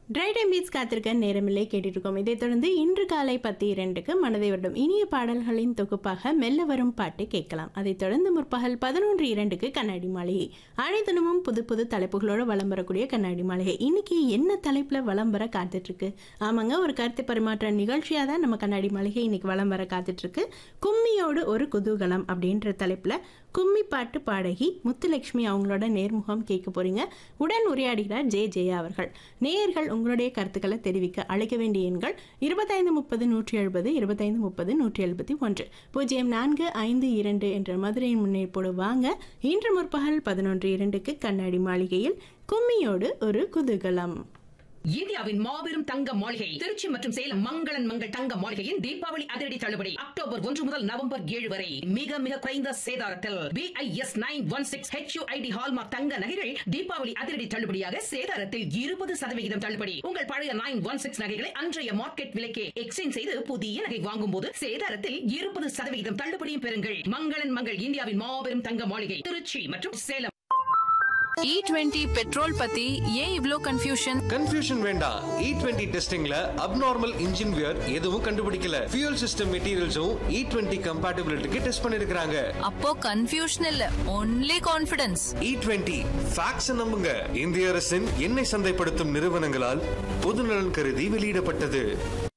try time beats காத்திருக்க நேரமில்லை கேட்டுட்டு இருக்கோம் இதைத் தொடர்ந்து இன்று காலை பத்து இரண்டுக்கு மனதை வருடம் இனிய பாடல்களின் தொகுப்பாக மெல்ல வரும் பாட்டு கேட்கலாம் அதைத் தொடர்ந்து முற்பகல் பதினொன்று இரண்டுக்கு கண்ணாடி மாளிகை அனைத்தினமும் புது புது தலைப்புகளோட வலம் வரக்கூடிய கண்ணாடி மாளிகை இன்னைக்கு என்ன தலைப்புல வலம் வர காத்துட்டு இருக்கு ஆமாங்க ஒரு கருத்து பரிமாற்ற நிகழ்ச்சியாக தான் நம்ம கண்ணாடி மாளிகை இன்னைக்கு வலம் வர காத்துட்டு இருக்கு கும்மியோடு ஒரு குதூகலம் அப்படின்ற தலைப்புல கும்மி பாட்டு பாடகி முத்துலட்சுமி அவங்களோட நேர்முகம் கேட்க போறீங்க உடன் உரையாடுகிறார் ஜே ஜெயா அவர்கள் நேயர்கள் உங்களுடைய கருத்துக்களை தெரிவிக்க அழைக்க வேண்டிய எண்கள் இருபத்தைந்து முப்பது நூற்றி எழுபது இருபத்தைந்து முப்பது நூற்றி எழுபத்தி ஒன்று பூஜ்ஜியம் நான்கு ஐந்து இரண்டு என்ற மதுரையின் முன்னேற்போடு வாங்க இன்று முற்பகல் பதினொன்று இரண்டுக்கு கண்ணாடி மாளிகையில் கும்மியோடு ஒரு குதூகலம் இந்தியாவின் மாபெரும் தங்க மாளிகை திருச்சி மற்றும் சேலம் மங்களன் மங்கள் தங்க மாளிகையின் தீபாவளி அதிரடி தள்ளுபடி அக்டோபர் ஒன்று முதல் நவம்பர் ஏழு வரை மிக மிக குறைந்த சேதாரத்தில் BIS nine one six HUID hallmark தங்க நகைகள் தீபாவளி அதிரடி தள்ளுபடியாக சேதாரத்தில் இருபது சதவிகிதம் தள்ளுபடி உங்கள் பழைய நைன் ஒன் சிக்ஸ் நகைகளை அன்றைய மார்க்கெட் விலைக்கே எக்ஸ்சேஞ்ச் செய்து புதிய நகை வாங்கும் போது சேதாரத்தில் இருபது சதவிகிதம் தள்ளுபடியும் பெறுங்கள் மங்களன் மங்கள் இந்தியாவின் மாபெரும் தங்க மாளிகை திருச்சி மற்றும் சேலம் இ டுவெண்ட்டி பெட்ரோல் பத்தி ஏன் இவ்ளோ கன்ஃபியூஷன் கன்ஃபியூஷன் வேண்டாம் இ டுவெண்ட்டி டெஸ்டிங்ல அப்நார்மல் இன்ஜின் வியர் எதுவும் கண்டுபிடிக்கல ஃபியூல் சிஸ்டம் மெட்டீரியல்ஸும் இ டுவெண்ட்டி கம்பேட்டபிலிட்டிக்கு டெஸ்ட் பண்ணிருக்காங்க அப்போ கன்ஃபியூஷன் இல்ல only confidence E twenty facts நம்புங்க இந்திய அரசின் எண்ணெய் சந்தைப்படுத்தும் நிறுவனங்களால் பொதுநலன் கருதி வெளியிடப்பட்டது